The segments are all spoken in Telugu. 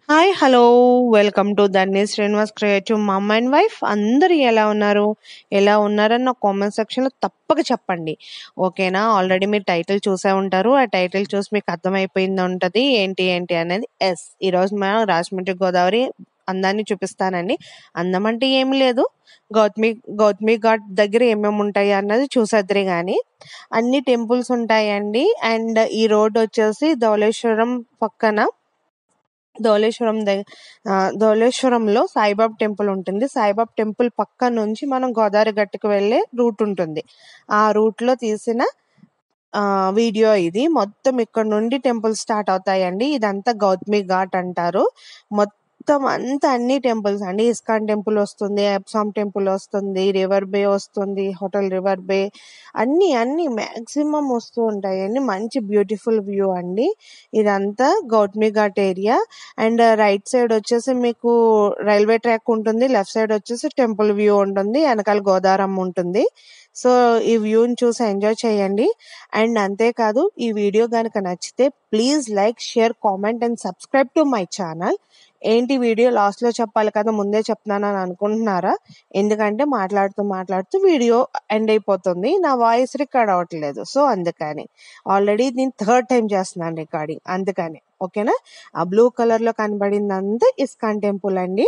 hi hello welcome to Dhanya Srinivas creative mom and wife అందరూ ఎలా ఉన్నారు ఎలా ఉన్నారని నా కామెంట్ సెక్షన్లో తప్పక చెప్పండి ఓకేనా ఆల్రెడీ మీరు టైటిల్ చూసే ఉంటారు ఆ టైటిల్ చూసి మీకు అర్థమైపోయింది ఉంటుంది ఏంటి ఏంటి అనేది ఎస్ ఈరోజు మనం రాజమండ్రి గోదావరి అందాన్ని చూపిస్తానండి అందం అంటే ఏమి లేదు గౌతమి గౌతమి ఘాట్ దగ్గర ఏమేమి ఉంటాయి అన్నది చూసేద్దరి కానీ అన్ని టెంపుల్స్ ఉంటాయండి అండ్ ఈ రోడ్ వచ్చేసి ధవళేశ్వరం పక్కన ధవళేశ్వరం దగ్గర ధవళేశ్వరంలో సాయిబాబా టెంపుల్ ఉంటుంది సాయిబాబా టెంపుల్ పక్క నుంచి మనం గోదావరి గట్టుకు వెళ్ళే రూట్ ఉంటుంది ఆ రూట్ లో తీసిన ఆ వీడియో ఇది మొత్తం ఇక్కడ నుండి టెంపుల్ స్టార్ట్ అవుతాయండి ఇదంతా గౌతమి ఘాట్ అంటారు మొత్తం అంతా అన్ని టెంపుల్స్ అండి ఇస్కాన్ టెంపుల్ వస్తుంది ఎప్సామ్ టెంపుల్ వస్తుంది రివర్ బే వస్తుంది హోటల్ రివర్ బే అన్ని అన్ని మాక్సిమం వస్తూ ఉంటాయండి మంచి బ్యూటిఫుల్ వ్యూ అండి ఇదంతా Gautami ghat area and right side వచ్చేసి మీకు రైల్వే ట్రాక్ ఉంటుంది లెఫ్ట్ సైడ్ వచ్చేసి టెంపుల్ వ్యూ ఉంటుంది వెనకాల గోదావరమ్మ ఉంటుంది సో ఈ వ్యూని చూసి ఎంజాయ్ చేయండి అండ్ అంతేకాదు ఈ వీడియో కనుక నచ్చితే please like share comment and subscribe to my channel ఏంటి వీడియో లాస్ట్ లో చెప్పాలి కదా ముందే చెప్తున్నానని అనుకుంటున్నారా ఎందుకంటే మాట్లాడుతూ మాట్లాడుతూ వీడియో ఎండ్ అయిపోతుంది నా వాయిస్ రికార్డ్ అవ్వట్లేదు సో అందుకని ఆల్రెడీ నేను థర్డ్ టైం చేస్తున్నాను రికార్డింగ్ అందుకని ఓకేనా ఆ బ్లూ కలర్ లో కనబడిందంతా ఇస్కాన్ టెంపుల్ అండి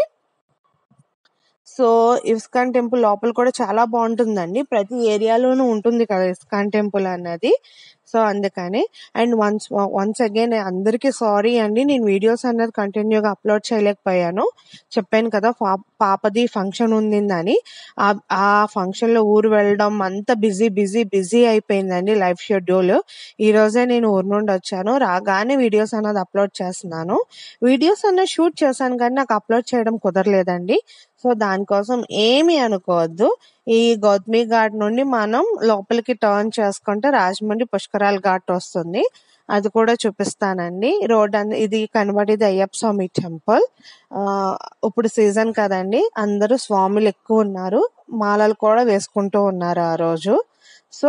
సో ఇస్కాన్ టెంపుల్ లోపల కూడా చాలా బాగుంటుందండి ప్రతి ఏరియాలోనూ ఉంటుంది కదా ఇస్కాన్ టెంపుల్ అన్నది సో అందుకని అండ్ వన్స్ వన్స్ అగైన్ అందరికీ సారీ అండి నేను వీడియోస్ అన్నది కంటిన్యూగా అప్లోడ్ చేయలేకపోయాను చెప్పాను కదా పా- పాపది ఫంక్షన్ ఉండిందని ఆ ఆ ఫంక్షన్ లో ఊరు వెళ్ళడం అంతా బిజీ బిజీ బిజీ అయిపోయిందండి లైఫ్ షెడ్యూల్ ఈ రోజే నేను ఊరు నుండి వచ్చాను రాగానే వీడియోస్ అన్నది అప్లోడ్ చేస్తున్నాను వీడియోస్ అన్నది షూట్ చేశాను కానీ నాకు అప్లోడ్ చేయడం కుదరలేదండి సో దానికోసం ఏమీ అనుకోవద్దు ఈ గౌతమి ఘాట్ నుండి మనం లోపలికి టర్న్ చేసుకుంటే రాజమండ్రి పుష్కరాల్ ఘాట్ వస్తుంది అది కూడా చూపిస్తానండి రోడ్ అన్- ఇది కనబడేది అయ్యప్ప స్వామి టెంపుల్ ఆ ఇప్పుడు సీజన్ కదండి అందరూ స్వాములు ఎక్కువ ఉన్నారు మాలలు కూడా వేసుకుంటూ ఉన్నారు ఆ రోజు సో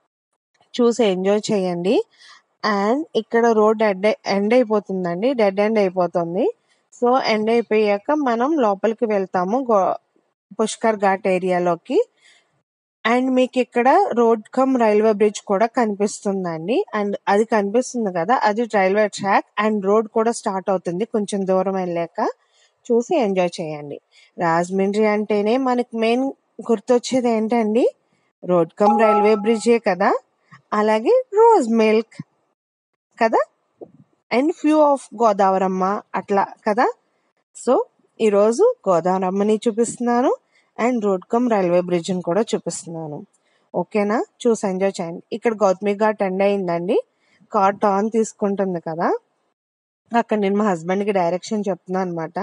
చూసి ఎంజాయ్ చేయండి అండ్ ఇక్కడ రోడ్ ఎండ్ ఎండ్ అయిపోతుందండి డెడ్ ఎండ్ అయిపోతుంది సో ఎండ్ అయిపోయాక మనం లోపలికి వెళ్తాము గో- పుష్కర్ ఘాట్ ఏరియాలోకి అండ్ మీకు ఇక్కడ రోడ్ కమ్ రైల్వే బ్రిడ్జ్ కూడా కనిపిస్తుందండి అండ్ అది కనిపిస్తుంది కదా అది రైల్వే ట్రాక్ అండ్ రోడ్ కూడా స్టార్ట్ అవుతుంది కొంచెం దూరం వెళ్ళాక చూసి ఎంజాయ్ చేయండి రాజమండ్రి అంటేనే మనకి మెయిన్ గుర్తొచ్చేది ఏంటండి రోడ్ కమ్ రైల్వే బ్రిడ్జే కదా అలాగే రోజ్ మిల్క్ కదా అండ్ ఫ్యూ ఆఫ్ గోదావరమ్మ అట్లా కదా సో ఈరోజు గోదావరమ్మని చూపిస్తున్నాను and road come railway bridge ని కూడా చూపిస్తున్నాను ఓకేనా చూసి ఎంజాయ్ చేయండి ఇక్కడ గౌతమి ఘాట్ ఎండ్ అయిందండి కార్ టర్న్ తీసుకుంటుంది కదా అక్కడ నేను మా హస్బెండ్ కి డైరెక్షన్ చెప్తున్నాను అనమాట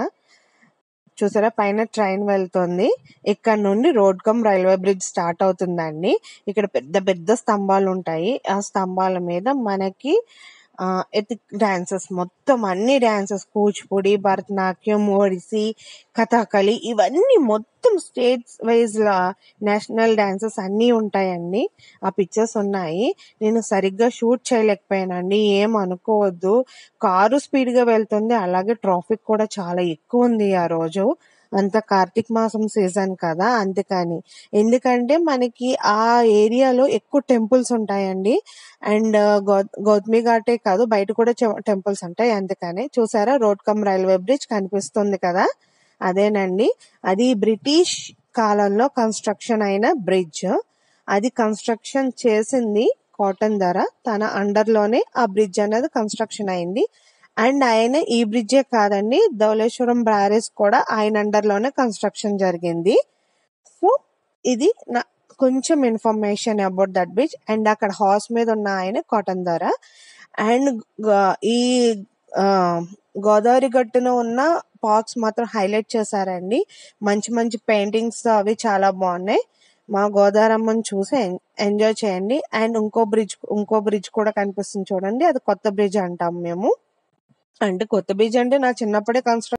చూసారా పైన ట్రైన్ వెళ్తుంది ఇక్కడ నుండి road come railway bridge start అవుతుందండి ఇక్కడ పెద్ద పెద్ద స్తంభాలు ఉంటాయి ఆ స్తంభాల మీద మనకి ఆ ఎథిక్ డాన్సెస్ మొత్తం అన్ని డాన్సెస్ కూచిపూడి భరతనాట్యం ఒడిసి కథాకళి ఇవన్నీ మొత్తం స్టేట్స్ వైజ్ నేషనల్ డాన్సెస్ అన్నీ ఉంటాయండి ఆ పిక్చర్స్ ఉన్నాయి నేను సరిగ్గా షూట్ చేయలేకపోయానండి ఏం అనుకోవద్దు కారు స్పీడ్ గా వెళ్తుంది అలాగే ట్రాఫిక్ కూడా చాలా ఎక్కువ ఉంది ఆ రోజు అంత కార్తీక మాసం సీజన్ కదా అందుకని ఎందుకంటే మనకి ఆ ఏరియాలో ఎక్కువ టెంపుల్స్ ఉంటాయండి అండ్ గౌతమి ఘాటే కాదు బయట కూడా టెంపుల్స్ ఉంటాయి అందుకని చూసారా రోడ్ కమ్ రైల్వే బ్రిడ్జ్ కనిపిస్తుంది కదా అదేనండి అది బ్రిటిష్ కాలంలో కన్స్ట్రక్షన్ అయిన బ్రిడ్జ్ అది కన్స్ట్రక్షన్ చేసింది కాటన్ ధర తన అండర్ లోనే ఆ బ్రిడ్జ్ అనేది కన్స్ట్రక్షన్ అయింది అండ్ ఆయన ఈ బ్రిడ్జే కాదండి ధవళేశ్వరం బ్యారేజ్ కూడా ఆయన అండర్ లోనే కన్స్ట్రక్షన్ జరిగింది సో ఇది నా కొంచెం information about that bridge and అక్కడ హార్స్ మీద ఉన్న ఆయన కాటన్ ధర అండ్ ఈ ఆ, గోదావరి గట్టున ఉన్న పార్క్స్ మాత్రం హైలైట్ చేశారండి మంచి మంచి పెయింటింగ్స్ అవి చాలా బాగున్నాయి మా గోదావరమ్మని చూసి ఎన్- ఎంజాయ్ చేయండి అండ్ ఇంకో బ్రిడ్జ్ ఇంకో బ్రిడ్జ్ కూడా కనిపిస్తుంది చూడండి అది కొత్త బ్రిడ్జ్ అంటాం మేము అంటే కొత్త బ్రిడ్జ్ అంటే నా చిన్నప్పుడే కన్స్ట్రక్ట్